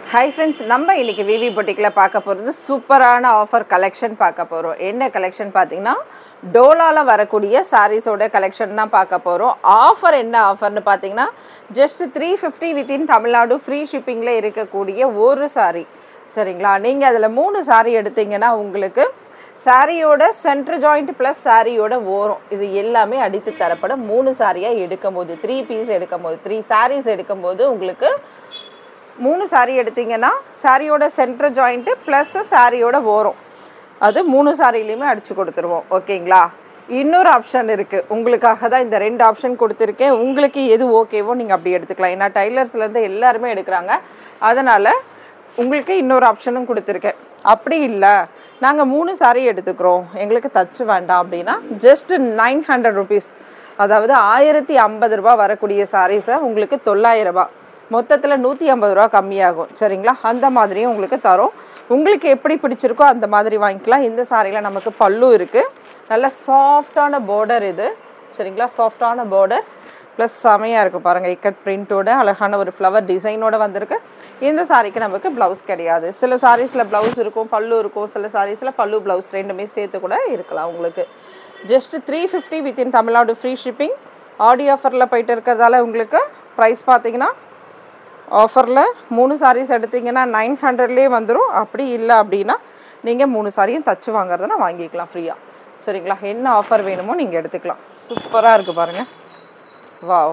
hi friends நம்ம இன்னைக்கு விவி பொட்டிக்கில் பார்க்க போகிறது சூப்பரான ஆஃபர் கலெக்ஷன் பார்க்க போகிறோம் என்ன கலெக்ஷன் பார்த்தீங்கன்னா டோலாவில் வரக்கூடிய சாரீஸோட கலெக்ஷன் தான் பார்க்க போகிறோம் ஆஃபர் என்ன ஆஃபர்னு பார்த்தீங்கன்னா just three fifty within Tamil Nadu free ஷிப்பிங்கில் இருக்கக்கூடிய ஒரு சாரீ சரிங்களா நீங்கள் அதில் மூணு சாரீ எடுத்தீங்கன்னா உங்களுக்கு சாரியோட சென்டர் ஜாயிண்ட் ப்ளஸ் சாரியோட ஓரம் இது எல்லாமே அடித்து தரப்படும் மூணு சாரியாக எடுக்கும் போது த்ரீ பீஸ் எடுக்கும் போது த்ரீ சாரீஸ் எடுக்கும் போது உங்களுக்கு மூணு சாரீ எடுத்தீங்கன்னா சாரியோட சென்டர் ஜாயிண்ட்டு ப்ளஸ் சாரியோட ஓரம் அது மூணு சாரிலையுமே அடித்து கொடுத்துருவோம் ஓகேங்களா இன்னொரு ஆப்ஷன் இருக்குது உங்களுக்காக தான் இந்த ரெண்டு ஆப்ஷன் கொடுத்துருக்கேன் உங்களுக்கு எது ஓகேவோ நீங்கள் அப்படி எடுத்துக்கலாம் ஏன்னா டைலர்ஸ்லேருந்து எல்லாருமே எடுக்கிறாங்க அதனால் உங்களுக்கு இன்னொரு ஆப்ஷனும் கொடுத்துருக்கேன் அப்படி இல்லை நாங்கள் மூணு சாரி எடுத்துக்கிறோம் எங்களுக்கு தச்சு வேண்டாம் அப்படின்னா ஜஸ்ட் நைன் ஹண்ட்ரட் ருபீஸ் அதாவது ஆயிரத்தி ஐம்பது ரூபா வரக்கூடிய சாரீஸை உங்களுக்கு தொள்ளாயிரம் ரூபாய் மொத்தத்தில் நூற்றி ஐம்பது ரூபா கம்மியாகும் சரிங்களா அந்த மாதிரியும் உங்களுக்கு தரோம் உங்களுக்கு எப்படி பிடிச்சிருக்கோ அந்த மாதிரி வாங்கிக்கலாம் இந்த சாரியில் நமக்கு பல்லு இருக்குது நல்ல சாஃப்டான பார்டர் இது சரிங்களா சாஃப்டான பார்டர் ப்ளஸ் செமையாக இருக்குது பாருங்கள் இக்கட் பிரிண்ட்டோட அழகான ஒரு ஃப்ளவர் டிசைனோட வந்திருக்கு இந்த சாரிக்கு நமக்கு ப்ளவுஸ் கிடையாது சில சாரீஸில் ப்ளவுஸ் இருக்கும் பல்லு இருக்கும் சில சாரீஸில் பல்லு ப்ளவுஸ் ரெண்டுமே சேர்த்து கூட இருக்கலாம் உங்களுக்கு just three fifty within Tamil Nadu free shipping Aadi ஆஃபரில் போயிட்டு இருக்கிறதால உங்களுக்கு ப்ரைஸ் பார்த்தீங்கன்னா ஆஃபரில் மூணு சாரீஸ் எடுத்தீங்கன்னா நைன் ஹண்ட்ரட்லேயே வந்துடும் அப்படி இல்லை அப்படின்னா நீங்கள் மூணு சாரியும் தச்சு வாங்குறதுனா வாங்கிக்கலாம் ஃப்ரீயாக சரிங்களா என்ன ஆஃபர் வேணுமோ நீங்கள் எடுத்துக்கலாம் சூப்பராக இருக்குது பாருங்கள் வாவ்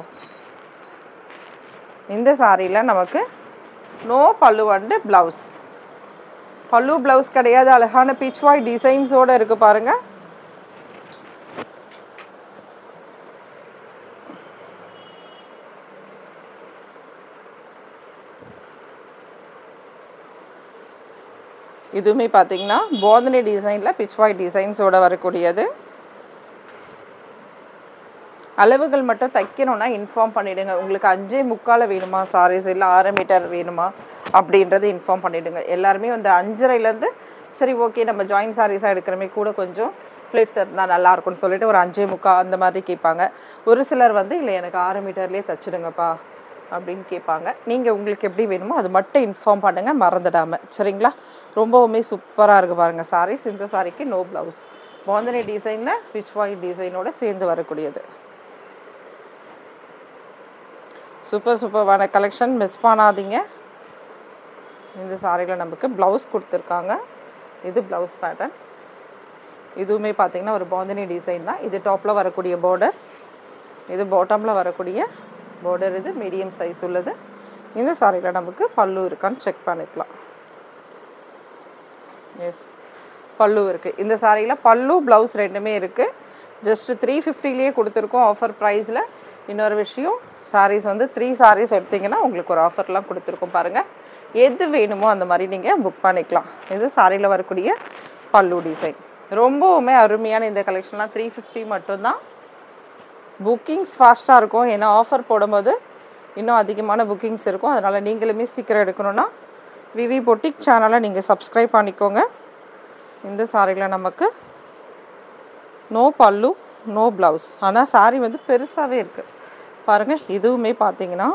இந்த சாரியில் நமக்கு நோ பல்லு அண்டு ப்ளவுஸ் பல்லு ப்ளவுஸ் கிடையாது அழகான பிச்வாய் டிசைன்ஸோடு இருக்குது பாருங்கள் இதுவுமே பார்த்தீங்கன்னா போந்தனி டிசைனில் பிச்வாய் டிசைன்ஸோட வரக்கூடியது அளவுகள் மட்டும் தைக்கணும்னா இன்ஃபார்ம் பண்ணிவிடுங்க உங்களுக்கு அஞ்சே முக்கால் வேணுமா சாரீஸ் இல்லை ஆறு மீட்டர் வேணுமா அப்படின்றது இன்ஃபார்ம் பண்ணிவிடுங்க எல்லாருமே வந்து அஞ்சரைலேருந்து சரி ஓகே நம்ம ஜாயின் சாரீஸாக எடுக்கிறமே கூட கொஞ்சம் ஃப்ளிட்ஸ் இருந்தால் நல்லா இருக்கும்னு சொல்லிட்டு ஒரு அஞ்சே முக்கால் அந்த மாதிரி கேட்பாங்க ஒரு சிலர் வந்து இல்லை எனக்கு ஆறு மீட்டர்லேயே தச்சிடுங்கப்பா அப்படின்னு கேட்பாங்க நீங்கள் உங்களுக்கு எப்படி வேணுமோ அது மட்டும் இன்ஃபார்ம் பண்ணுங்கள் மறந்துடாமல் சரிங்களா ரொம்பவுமே சூப்பராக இருக்குது பாருங்கள் சாரீஸ் இந்த சாரிக்கு நோ ப்ளவுஸ் பாந்தனி டிசைனில் பிச்வாய் டிசைனோட சேர்ந்து வரக்கூடியது சூப்பர் சூப்பரான கலெக்ஷன் மிஸ் பண்ணாதீங்க இந்த சாரியில் நமக்கு ப்ளவுஸ் கொடுத்துருக்காங்க இது ப்ளவுஸ் பேட்டர்ன் இதுவுமே பார்த்தீங்கன்னா ஒரு பாந்தினி டிசைன் தான் இது டாப்பில் வரக்கூடிய பார்டர் இது பாட்டமில் வரக்கூடிய பார்டர் இது மீடியம் சைஸ் உள்ளது இந்த சாரியில் நமக்கு பல்லு இருக்கான்னு செக் பண்ணிக்கலாம் எஸ் பல்லு இருக்குது இந்த சாரியில் பல்லு ப்ளவுஸ் ரெண்டுமே இருக்குது ஜஸ்ட் த்ரீ ஃபிஃப்டிலேயே கொடுத்துருக்கோம் ஆஃபர் ப்ரைஸில் இன்னொரு விஷயம் சாரீஸ் வந்து த்ரீ சாரீஸ் எடுத்தீங்கன்னா உங்களுக்கு ஒரு ஆஃபர்லாம் கொடுத்துருக்கோம் பாருங்கள் எது வேணுமோ அந்த மாதிரி நீங்கள் புக் பண்ணிக்கலாம் இது சாரியில் வரக்கூடிய பல்லு டிசைன் ரொம்பவுமே அருமையான இந்த கலெக்ஷன்லாம் த்ரீ ஃபிஃப்டி மட்டும்தான் புக்கிங்ஸ் ஃபாஸ்ட்டாக இருக்கும் ஏன்னா ஆஃபர் போடும்போது இன்னும் அதிகமான புக்கிங்ஸ் இருக்கும் அதனால் நீங்களுமே சீக்கிரம் எடுக்கணும்னா விவி பொட்டிக் சேனலை நீங்கள் சப்ஸ்கிரைப் பண்ணிக்கோங்க இந்த சாரியில் நமக்கு நோ பல்லு நோ ப்ளவுஸ் ஆனால் சாரி வந்து பெருசாகவே இருக்குது பாருங்கள் இதுவுமே பார்த்தீங்கன்னா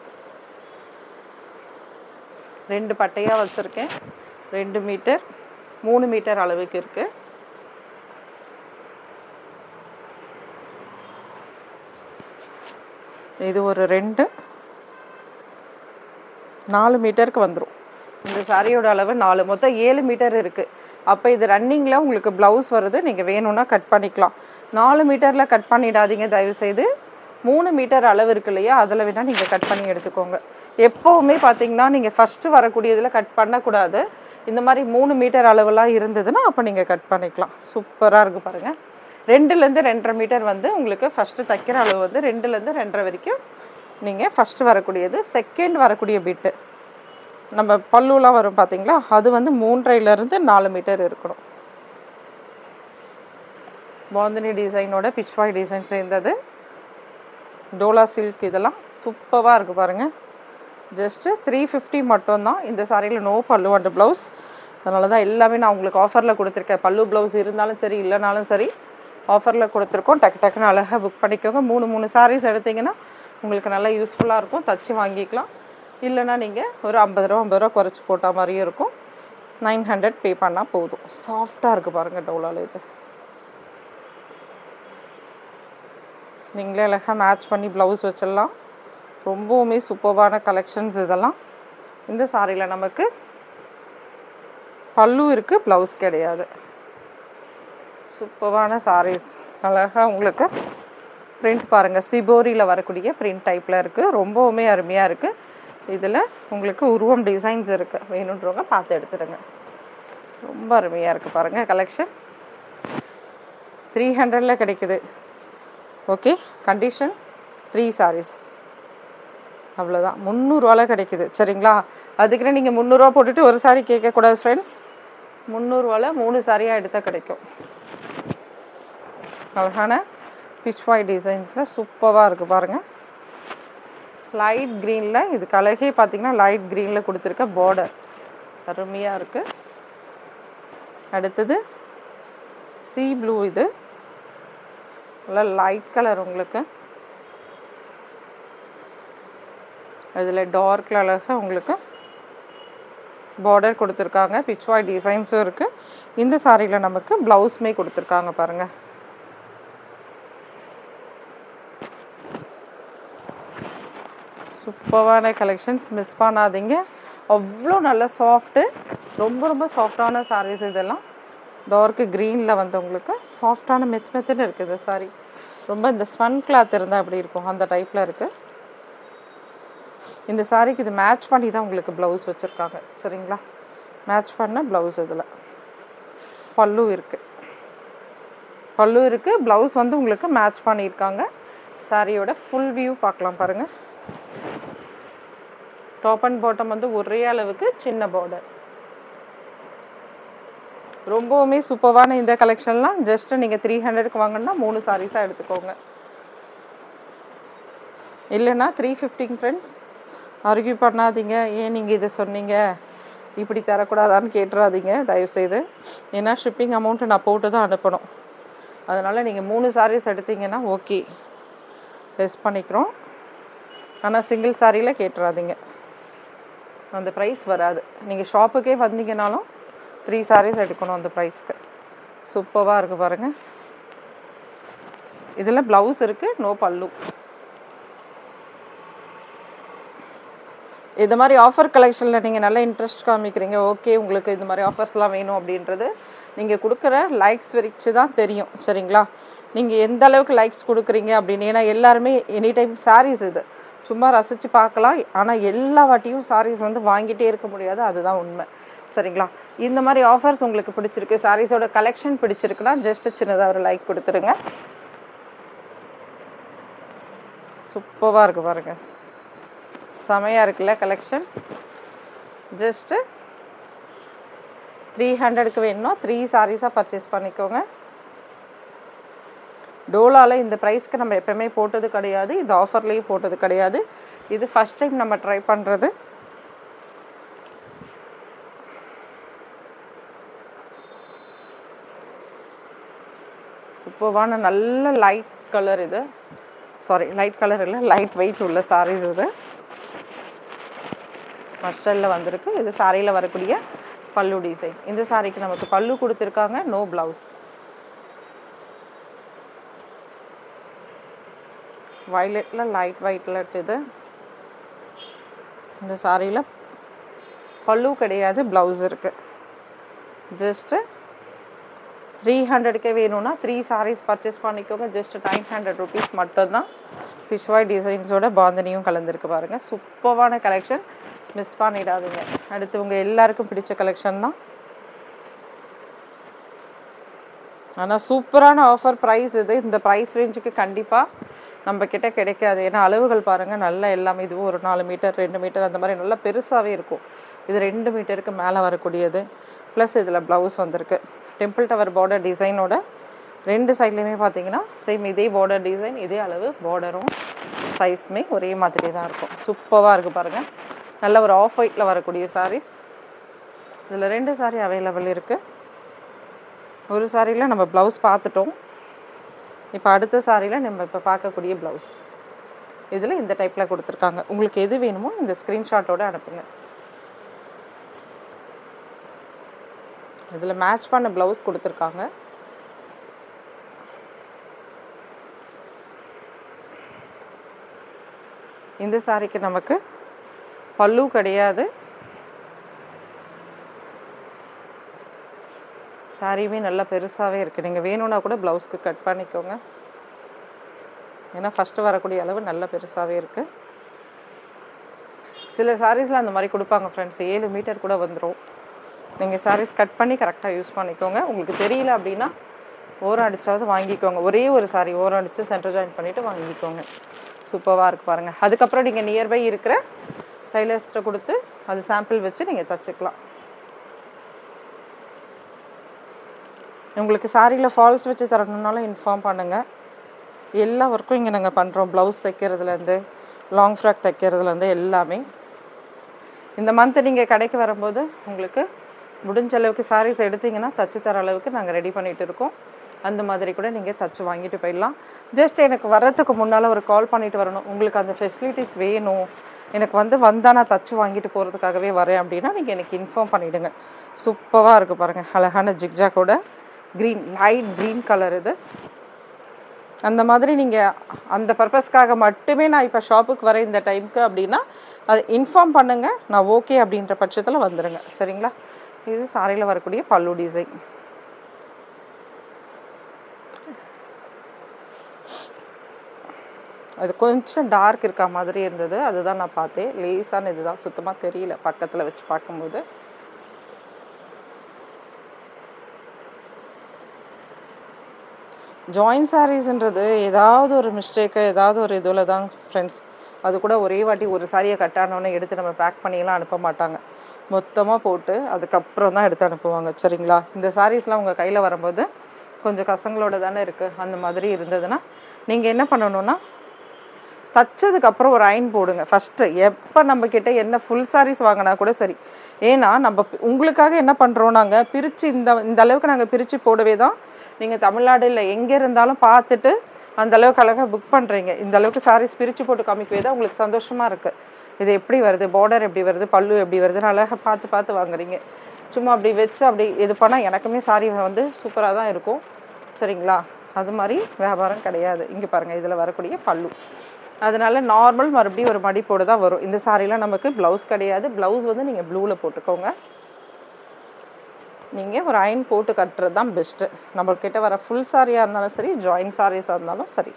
ரெண்டு பட்டையாக வச்சுருக்கேன் ரெண்டு மீட்டர் மூணு மீட்டர் அளவுக்கு இருக்குது இது ஒரு ரெண்டு நாலு மீட்டருக்கு வந்துடும் இந்த சாரியோட அளவு நாலு மொத்தம் ஏழு மீட்டர் இருக்குது அப்போ இது ரன்னிங்கில் உங்களுக்கு ப்ளவுஸ் வருது நீங்கள் வேணும்னா கட் பண்ணிக்கலாம் நாலு மீட்டரில் கட் பண்ணிடாதீங்க தயவுசெய்து மூணு மீட்டர் அளவு இருக்கு இல்லையா அதில் வேணால் நீங்கள் கட் பண்ணி எடுத்துக்கோங்க எப்போவுமே பார்த்தீங்கன்னா நீங்கள் ஃபஸ்ட்டு வரக்கூடியதில் கட் பண்ணக்கூடாது இந்த மாதிரி மூணு மீட்டர் அளவுலாம் இருந்ததுன்னா அப்போ நீங்கள் கட் பண்ணிக்கலாம் சூப்பராக இருக்குது பாருங்கள் ரெண்டுலேருந்து ரெண்டரை மீட்டர் வந்து உங்களுக்கு ஃபஸ்ட்டு தைக்கிற அளவு வந்து ரெண்டுலேருந்து ரெண்டரை வரைக்கும் நீங்கள் ஃபஸ்ட்டு வரக்கூடியது செகண்ட் வரக்கூடிய பிட்டு நம்ம பல்லுலாம் வரும் பார்த்தீங்களா அது வந்து மூன்றையிலேருந்து நாலு மீட்டர் இருக்கணும் பாந்தினி டிசைனோட பிச்வாய் டிசைன் சேர்ந்தது டோலா சில்க் இதெல்லாம் சூப்பராக இருக்குது பாருங்கள் ஜஸ்ட்டு த்ரீ ஃபிஃப்டி மட்டும்தான் இந்த சாரியில் நோ பல்லு அண்ட் ப்ளவுஸ் அதனால தான் எல்லாமே நான் உங்களுக்கு ஆஃபரில் கொடுத்துருக்கேன் பல்லு ப்ளவுஸ் இருந்தாலும் சரி இல்லைனாலும் சரி ஆஃபரில் கொடுத்துருக்கோம் டக்கு டக்குன்னு அழகாக புக் பண்ணிக்கோங்க மூணு மூணு சாரீஸ் எடுத்தீங்கன்னா உங்களுக்கு நல்லா யூஸ்ஃபுல்லாக இருக்கும் தச்சு வாங்கிக்கலாம் இல்லைன்னா நீங்கள் ஒரு ஐம்பது ரூபா ஐம்பது ரூபா குறைச்சி போட்ட மாதிரியும் இருக்கும் நைன் ஹண்ட்ரட் பே பண்ணால் போதும் சாஃப்டாக இருக்குது பாருங்கள் டோலால இது நீங்களே அழகாக மேட்ச் பண்ணி ப்ளவுஸ் வச்சிடலாம் ரொம்பவுமே சூப்பர்வான கலெக்ஷன்ஸ் இதெல்லாம் இந்த சாரியில் நமக்கு பல்லு இருக்குது ப்ளவுஸ் கிடையாது சூப்பர்வான சாரீஸ் அழகாக உங்களுக்கு பிரிண்ட் பாருங்கள் சிபோரியில் வரக்கூடிய பிரிண்ட் டைப்பில் இருக்குது ரொம்பவுமே அருமையாக இருக்குது இதில் உங்களுக்கு உருவம் டிசைன்ஸ் இருக்குது வேணுன்றவங்க பார்த்து எடுத்துடுங்க ரொம்ப அருமையாக இருக்குது பாருங்கள் கலெக்ஷன் த்ரீ ஹண்ட்ரடில் கிடைக்குது ஓகே கண்டிஷன் த்ரீ சாரீஸ் அவ்வளோதான் முந்நூறுவாவில் கிடைக்குது சரிங்களா அதுக்குன்னு நீங்கள் முந்நூறுரூவா போட்டுட்டு ஒரு சாரி கேட்கக்கூடாது ஃப்ரெண்ட்ஸ் முந்நூறுவாவில் மூணு சாரியாக எடுத்தால் கிடைக்கும் அழகான பிச்வாய் டிசைன்ஸில் சூப்பராக இருக்குது பாருங்கள் லைட் க்ரீனில் இதுக்கு அழகே பார்த்தீங்கன்னா லைட் க்ரீனில் கொடுத்துருக்க பார்டர் அருமையாக இருக்குது அடுத்தது சி ப்ளூ இது நல்லா லைட் கலர் உங்களுக்கு அதில் டார்க்கில் அழகாக உங்களுக்கு பார்டர் கொடுத்துருக்காங்க பிச்வாய் டிசைன்ஸும் இருக்குது இந்த சாரியில் நமக்கு ப்ளவுஸுமே கொடுத்துருக்காங்க பாருங்கள் சூப்பரான கலெக்ஷன்ஸ் மிஸ் பண்ணாதீங்க அவ்வளோ நல்ல சாஃப்ட்டு ரொம்ப ரொம்ப சாஃப்டான சாரீஸ் இதெல்லாம் டார்க்கு க்ரீனில் வந்து உங்களுக்கு சாஃப்டான மெத் மெத்துன்னு இருக்குது இந்த சாரி ரொம்ப இந்த ஸ்பன் கிளாத் இருந்தால் அப்படி இருக்கும் அந்த டைப்பில் இருக்குது இந்த சாரிக்கு இது மேட்ச் பண்ணி தான் உங்களுக்கு ப்ளவுஸ் வச்சுருக்காங்க சரிங்களா மேட்ச் பண்ண ப்ளவுஸ் இதில் பல்லு இருக்குது பல்லு இருக்குது ப்ளவுஸ் வந்து உங்களுக்கு மேட்ச் பண்ணியிருக்காங்க சாரியோட ஃபுல் வியூ பார்க்கலாம் பாருங்கள் டாப் அண்ட் பாட்டம் வந்து ஒரே அளவுக்கு சின்ன பார்டர் ரொம்பவுமே சூப்பரான இந்த கலெக்ஷன்லாம் ஜஸ்ட் நீங்கள் த்ரீ ஹண்ட்ரடுக்கு வாங்கினா மூணு சாரீஸாக எடுத்துக்கோங்க இல்லைன்னா த்ரீ ஃபிஃப்டிங் ஃப்ரெண்ட்ஸ் ஆர்கியூ பண்ணாதீங்க ஏன் நீங்கள் இதை சொன்னீங்க இப்படி தரக்கூடாதான்னு கேட்டுறாதீங்க தயவுசெய்து ஏன்னா ஷிப்பிங் அமௌண்ட்டு நான் போட்டு தான் அனுப்பணும் அதனால் நீங்கள் மூணு சாரீஸ் எடுத்தீங்கன்னா ஓகே லெஸ் பண்ணிக்கிறோம் ஆனால் சிங்கிள் சாரியில் கேட்டுறாதீங்க அந்த ப்ரைஸ் வராது நீங்கள் ஷாப்புக்கே வந்தீங்கனாலும் த்ரீ சாரீஸ் எடுக்கணும் அந்த ப்ரைஸ்க்கு சூப்பராக இருக்குது பாருங்கள் இதில் ப்ளவுஸ் இருக்குது நோ பல்லு இது மாதிரி ஆஃபர் கலெக்ஷனில் நீங்கள் நல்ல இன்ட்ரெஸ்ட் காமிக்கிறீங்க ஓகே உங்களுக்கு இந்த மாதிரி ஆஃபர்ஸ்லாம் வேணும் அப்படின்றது நீங்கள் கொடுக்குற லைக்ஸ் வச்சு தான் தெரியும் சரிங்களா நீங்கள் எந்த அளவுக்கு லைக்ஸ் கொடுக்குறீங்க அப்படின்னு ஏன்னா எல்லாருமே எனி டைம் சாரீஸ் இது சும்மா ரசித்து பார்க்கலாம் ஆனால் எல்லா வாட்டியும் சாரீஸ் வந்து வாங்கிட்டே இருக்க முடியாது அதுதான் உண்மை சரிங்களா இந்த மாதிரி ஆஃபர்ஸ் உங்களுக்கு பிடிச்சிருக்கு சாரீஸோட கலெக்ஷன் பிடிச்சிருக்குன்னா ஜஸ்ட் சின்னதாக ஒரு லைக் கொடுத்துருங்க சூப்பராக இருக்குது பாருங்கள் செமையாக இருக்குல்ல கலெக்ஷன் ஜஸ்ட்டு த்ரீ ஹண்ட்ரடுக்கு வேணும்னா த்ரீ சாரீஸாக பர்ச்சேஸ் பண்ணிக்கோங்க டோலாவில் இந்த ப்ரைஸ்க்கு நம்ம எப்போவுமே போட்டது கிடையாது இந்த ஆஃபர்லேயும் போட்டது கிடையாது இது ஃபஸ்ட் டைம் நம்ம ட்ரை பண்ணுறது சூப்பர்வான நல்ல லைட் கலர் இது சாரி லைட் கலர் இல்லை லைட் வெயிட் உள்ள சாரீஸ் இது மஸ்டர்டில் வந்திருக்கு இது சாரியில் வரக்கூடிய பல்லு டிசைன் இந்த சாரிக்கு நமக்கு பல்லு கொடுத்துருக்காங்க நோ ப்ளவுஸ் வயலட்டில் லைட் வைட்லட் இது இந்த சாரியில் பல்லு கிடையாது ப்ளவுஸ் இருக்குது ஜஸ்ட்டு த்ரீ ஹண்ட்ரடுக்கே வேணும்னா த்ரீ சாரீஸ் பர்ச்சேஸ் பண்ணிக்கோங்க ஜஸ்ட் நைன் ஹண்ட்ரட் ருபீஸ் மட்டும்தான் ஃபிஷ்வாய் டிசைன்ஸோட பாந்தனியும் கலந்துருக்கு பாருங்கள் சூப்பரான கலெக்ஷன் மிஸ் பண்ணிடாதீங்க அடுத்து உங்கள் எல்லாருக்கும் பிடிச்ச கலெக்ஷன் தான் ஆனால் சூப்பரான ஆஃபர் ப்ரைஸ் இது இந்த ப்ரைஸ் ரேஞ்சுக்கு கண்டிப்பாக நம்ம கிட்ட கிடைக்காது ஏன்னா அளவுகள் பாருங்கள் நல்லா எல்லாமே இதுவும் ஒரு நாலு மீட்டர் ரெண்டு மீட்டர் அந்த மாதிரி நல்லா பெருசாகவே இருக்கும் இது ரெண்டு மீட்டருக்கு மேலே வரக்கூடியது ப்ளஸ் இதில் ப்ளவுஸ் வந்திருக்கு டெம்பிள் டவர் பார்டர் டிசைனோட ரெண்டு சைட்லேயுமே பார்த்தீங்கன்னா சேம் இதே பார்டர் டிசைன் இதே அளவு பார்டரும் சைஸுமே ஒரே மாதிரி தான் இருக்கும் சூப்பராக இருக்குது பாருங்கள் நல்ல ஒரு ஆஃப் ஒயிட்டில் வரக்கூடிய சாரீஸ் இதில் ரெண்டு சாரீ அவைலபிள் இருக்குது ஒரு சாரியில் நம்ம ப்ளவுஸ் பார்த்துட்டோம் இப்போ அடுத்த சாரியில் நம்ம இப்போ பார்க்கக்கூடிய ப்ளவுஸ் இதில் இந்த டைப்பில் கொடுத்துருக்காங்க உங்களுக்கு எது வேணுமோ இந்த ஸ்க்ரீன்ஷாட்டோட அனுப்புங்க இதில் மேட்ச் பண்ண ப்ளவுஸ் கொடுத்துருக்காங்க இந்த சாரிக்கு நமக்கு பல்லு கிடையாது சாரியுமே நல்லா பெருசாகவே இருக்குது நீங்கள் வேணும்னா கூட ப்ளவுஸ்க்கு கட் பண்ணிக்கோங்க ஏன்னா ஃபஸ்ட்டு வரக்கூடிய அளவு நல்ல பெருசாகவே இருக்குது சில சாரீஸில் அந்த மாதிரி கொடுப்பாங்க ஃப்ரெண்ட்ஸ் ஏழு மீட்டர் கூட வந்துடும் நீங்கள் சாரீஸ் கட் பண்ணி கரெக்டாக யூஸ் பண்ணிக்கோங்க உங்களுக்கு தெரியல அப்படின்னா ஓரம் அடிச்சாவது வாங்கிக்கோங்க ஒரே ஒரு சாரி ஓரம் அடித்து சென்டர் ஜாயின் பண்ணிவிட்டு வாங்கிக்கோங்க சூப்பராக இருக்குது பாருங்கள் அதுக்கப்புறம் நீங்கள் நியர்பை இருக்கிற டைலர்ஸ்கிட்ட கொடுத்து அது சாம்பிள் வச்சு நீங்கள் தச்சுக்கலாம் உங்களுக்கு சாரியில் ஃபால்ஸ் வச்சு தரணுன்னாலும் இன்ஃபார்ம் பண்ணுங்கள் எல்லா ஒர்க்கும் இங்கே நாங்கள் பண்ணுறோம் ப்ளவுஸ் தைக்கிறதுலேருந்து லாங் ஃப்ராக் தைக்கிறதுலேருந்து எல்லாமே இந்த மந்த் நீங்கள் கடைக்கு வரும்போது உங்களுக்கு முடிஞ்ச அளவுக்கு சாரீஸ் எடுத்தீங்கன்னா தச்சு தர அளவுக்கு நாங்கள் ரெடி பண்ணிட்டு இருக்கோம் அந்த மாதிரி கூட நீங்கள் தச்சு வாங்கிட்டு போயிடலாம் ஜஸ்ட் எனக்கு வர்றதுக்கு முன்னால் ஒரு கால் பண்ணிட்டு வரணும் உங்களுக்கு அந்த ஃபெசிலிட்டிஸ் வேணும் எனக்கு வந்து வந்தால் நான் தச்சு வாங்கிட்டு போகிறதுக்காகவே வரேன் அப்படின்னா நீங்கள் எனக்கு இன்ஃபார்ம் பண்ணிவிடுங்க சூப்பராக இருக்குது பாருங்கள் அழகான ஜிக்ஜாக்கோட க்ரீன் லைட் க்ரீன் கலர் இது அந்த மாதிரி நீங்கள் அந்த பர்பஸ்க்காக மட்டுமே நான் இப்போ ஷாப்புக்கு வரேன் இந்த டைமுக்கு அப்படின்னா அது இன்ஃபார்ம் பண்ணுங்கள் நான் ஓகே அப்படின்ற பட்சத்தில் வந்துடுங்க சரிங்களா இது சாரியில் வரக்கூடிய பல்லு டிசைன் அது கொஞ்சம் டார்க் இருக்க மாதிரி இருந்தது அதுதான் நான் பார்த்தேன் லேசான இதுதான் சுத்தமாக தெரியல பக்கத்தில் வச்சு பார்க்கும்போது ஜாயின் சாரீஸ்ன்றது ஏதாவது ஒரு மிஸ்டேக்கு ஏதாவது ஒரு இதில் தான் ஃப்ரெண்ட்ஸ் அது கூட ஒரே வாட்டி ஒரு சாரியை கட் ஆனோடனே எடுத்து நம்ம பேக் பண்ணிலாம் அனுப்ப மாட்டாங்க மொத்தமாக போட்டு அதுக்கப்புறம் தான் எடுத்து அனுப்புவாங்க சரிங்களா இந்த சாரீஸ்லாம் உங்கள் கையில் வரும்போது கொஞ்சம் கசங்களோட தானே இருக்குது அந்த மாதிரி இருந்ததுன்னா நீங்கள் என்ன பண்ணணும்னா தச்சதுக்கப்புறம் ஒரு அயன் போடுங்க ஃபஸ்ட்டு எப்போ நம்ம கிட்ட என்ன ஃபுல் சாரீஸ் வாங்கினா கூட சரி ஏன்னா நம்ம பி- உங்களுக்காக என்ன பண்ணுறோம் நாங்கள் பிரித்து இந்த இந்த அளவுக்கு நாங்கள் பிரித்து போடவே தான் நீங்கள் தமிழ்நாடு இல்லை எங்கே இருந்தாலும் பார்த்துட்டு அந்த அளவுக்கு அழகாக புக் பண்ணுறீங்க இந்த அளவுக்கு சாரீஸ் பிரித்து போட்டு காமிக்கவே தான் உங்களுக்கு சந்தோஷமாக இருக்குது இது எப்படி வருது பார்டர் எப்படி வருது பல்லு எப்படி வருதுன்னு அழகாக பார்த்து பார்த்து வாங்குறீங்க சும்மா அப்படி வச்சு அப்படி இது பண்ணால் எனக்குமே சாரி வந்து சூப்பராக தான் இருக்கும் சரிங்களா அது மாதிரி வியாபாரம் கிடையாது இங்கே பாருங்கள் இதில் வரக்கூடிய பல்லு அதனால நார்மல் மறுபடியும் ஒரு மடிப்போடு தான் வரும் இந்த சாரிலாம் நமக்கு ப்ளவுஸ் கிடையாது ப்ளவுஸ் வந்து நீங்கள் ப்ளூவில் போட்டுக்கோங்க நீங்கள் ஒரு அயன் போட்டு கட்டுறது தான் பெஸ்ட்டு நம்மக்கிட்ட வர ஃபுல் சாரியாக இருந்தாலும் சரி ஜாயின் சாரீஸாக இருந்தாலும் சரி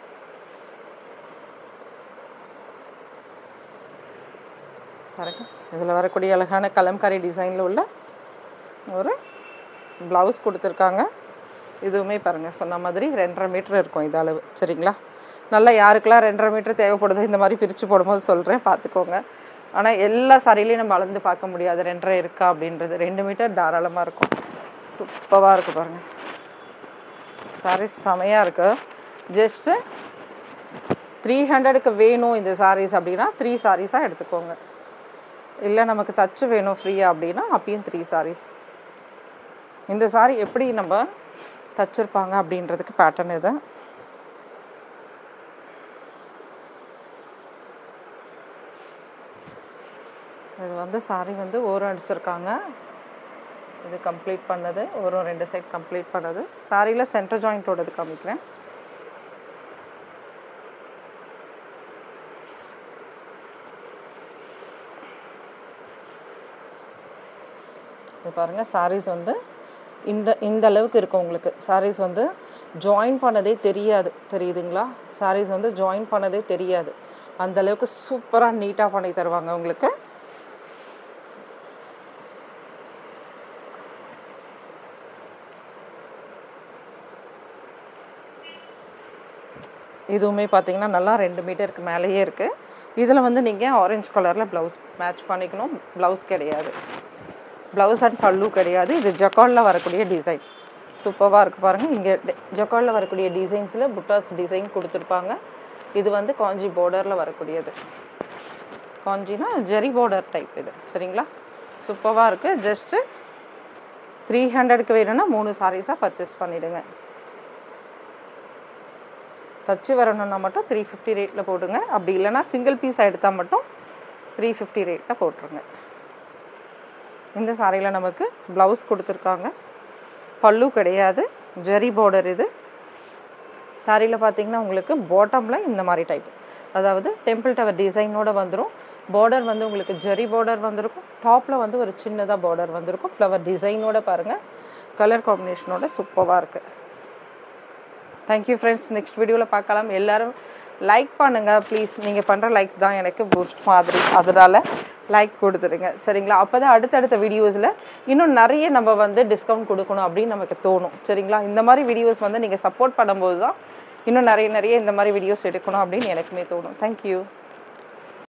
பாருங்க இதில் வரக்கூடிய அழகான கலம்காரி டிசைனில் உள்ள ஒரு ப்ளவுஸ் கொடுத்துருக்காங்க இதுவுமே பாருங்கள் சொன்ன மாதிரி ரெண்டரை மீட்டர் இருக்கும் இது அளவு சரிங்களா நல்லா யாருக்கெல்லாம் ரெண்டரை மீட்டர் தேவைப்படுதோ இந்த மாதிரி பிரித்து போடும்போது சொல்கிறேன் பார்த்துக்கோங்க ஆனால் எல்லா சாரிலையும் நம்ம அளந்து பார்க்க முடியாது ரெண்டரை இருக்கா அப்படின்றது ரெண்டு மீட்டர் தாராளமாக இருக்கும் சூப்பராக இருக்குது பாருங்கள் சாரி செமையாக இருக்குது ஜஸ்ட்டு த்ரீ ஹண்ட்ரடுக்கு வேணும் இந்த சாரீஸ் அப்படின்னா த்ரீ சாரீஸாக எடுத்துக்கோங்க இல்லை நமக்கு தச்சு வேணும் ஃப்ரீயாக அப்படின்னா அப்பயும் த்ரீ சாரீஸ் இந்த சாரி எப்படி நம்ம தச்சிருப்பாங்க அப்படின்றதுக்கு பேட்டர்ன் இது இது வந்து சாரி வந்து ஓரம் அடிச்சிருக்காங்க இது கம்ப்ளீட் பண்ணது ஓரம் ரெண்டு சைட் கம்ப்ளீட் பண்ணது சாரியில் சென்டர் ஜாயிண்ட்டோடது காமிக்கிறேன் இது பாருங்க சாரீஸ் வந்து இந்த இந்த அளவுக்கு இருக்கும் உங்களுக்கு சாரீஸ் வந்து ஜாயின் பண்ணதே தெரியாது தெரியுதுங்களா சாரீஸ் வந்து ஜாயின் பண்ணதே தெரியாது அந்த அளவுக்கு சூப்பராக நீட்டாக பண்ணி தருவாங்க உங்களுக்கு இதுவுமே பார்த்தீங்கன்னா நல்லா ரெண்டு மீட்டருக்கு மேலேயே இருக்குது இதில் வந்து நீங்கள் ஆரஞ்சு கலரில் ப்ளவுஸ் மேட்ச் பண்ணிக்கணும் ப்ளவுஸ் கிடையாது ப்ளவுஸ் அண்ட் பல்லு கிடையாது இது ஜக்காலில் வரக்கூடிய டிசைன் சூப்பராக இருக்குது பாருங்கள் இங்கே ஜக்காலில் வரக்கூடிய டிசைன்ஸில் புட்டாஸ் டிசைன் கொடுத்துருப்பாங்க இது வந்து காஞ்சி பார்டரில் வரக்கூடியது காஞ்சினா ஜெரி பார்டர் டைப் இது சரிங்களா சூப்பராக இருக்குது ஜஸ்ட்டு த்ரீ ஹண்ட்ரடுக்கு வேணும்னா மூணு சாரீஸாக பர்ச்சேஸ் பண்ணிவிடுங்க தச்சு வரணும்னா மட்டும் த்ரீ ஃபிஃப்டி ரேட்டில் போட்டுங்க அப்படி இல்லைன்னா சிங்கிள் பீஸ் எடுத்தால் மட்டும் த்ரீ ஃபிஃப்டி ரேட்டில் போட்டுருங்க இந்த சாரியில் நமக்கு ப்ளவுஸ் கொடுத்துருக்காங்க பல்லு கிடையாது ஜரி பார்டர் இது சாரியில் பார்த்தீங்கன்னா உங்களுக்கு பாட்டமில் இந்த மாதிரி டைப் அதாவது டெம்பிள் டவர் டிசைனோட வந்துடும் பார்டர் வந்து உங்களுக்கு ஜரி பார்டர் வந்திருக்கும் டாப்பில் வந்து ஒரு சின்னதாக பார்டர் வந்திருக்கும் ஃப்ளவர் டிசைனோட பாருங்கள் கலர் காம்பினேஷனோட சூப்பராக இருக்குது தேங்க்யூ ஃப்ரெண்ட்ஸ் நெக்ஸ்ட் வீடியோவில் பார்க்கலாம் எல்லாரும் லைக் பண்ணுங்கள் ப்ளீஸ் நீங்கள் பண்ணுற லைக் தான் எனக்கு பூஸ்ட் மாதிரி அதனால் லைக் கொடுத்துருங்க சரிங்களா அப்போ தான் அடுத்தடுத்த வீடியோஸில் இன்னும் நிறைய நம்ம வந்து டிஸ்கவுண்ட் கொடுக்கணும் அப்படின்னு நமக்கு தோணும் சரிங்களா இந்த மாதிரி வீடியோஸ் வந்து நீங்கள் சப்போர்ட் பண்ணும்போது தான் இன்னும் நிறைய நிறைய இந்த மாதிரி வீடியோஸ் எடுக்கணும் அப்படின்னு எனக்குமே தோணும் தேங்க்யூ